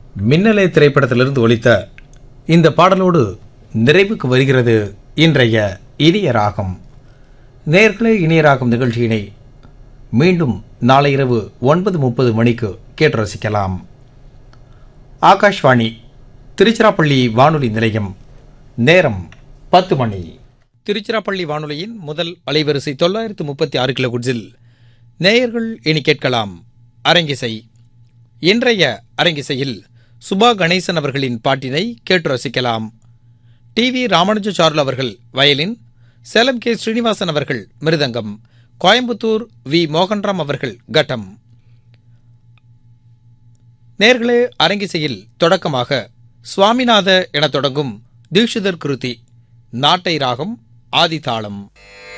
மின்னலே திரைப்படத்திலிருந்து ஒலித்த இந்த பாடலோடு நிறைவுக்கு வருகிறது இன்றைய இனிய ராகம் நேர்களே இனிய ராகம் நிகழ்ச்சியினை மீண்டும் நாளை இரவு ஒன்பது முப்பது மணிக்கு கேட்டு ரசிக்கலாம் ஆகாஷ்வாணி திருச்சிராப்பள்ளி வானொலி நிலையம் நேரம் பத்து மணி திருச்சிராப்பள்ளி வானொலியின் முதல் அலைவரிசை தொள்ளாயிரத்து முப்பத்தி ஆறு கிலோகுட்ஸில் நேயர்கள் இனி கேட்கலாம் அரங்கிசை இன்றைய அரங்கிசையில் சுபா கணேசன் அவர்களின் பாட்டினை கேட்டு ரசிக்கலாம் டி வி ராமானுஜாச்சார்லு அவர்கள் வயலின் சேலம் கே ஸ்ரீனிவாசன் அவர்கள் மிருதங்கம் கோயம்புத்தூர் வி மோகன்ராம் அவர்கள் கட்டம் நேர்களே அரங்கிசையில் தொடக்கமாக சுவாமிநாத என தொடங்கும் தீட்சிதர் கிருதி நாட்டை ராகம் ஆதிதாளம்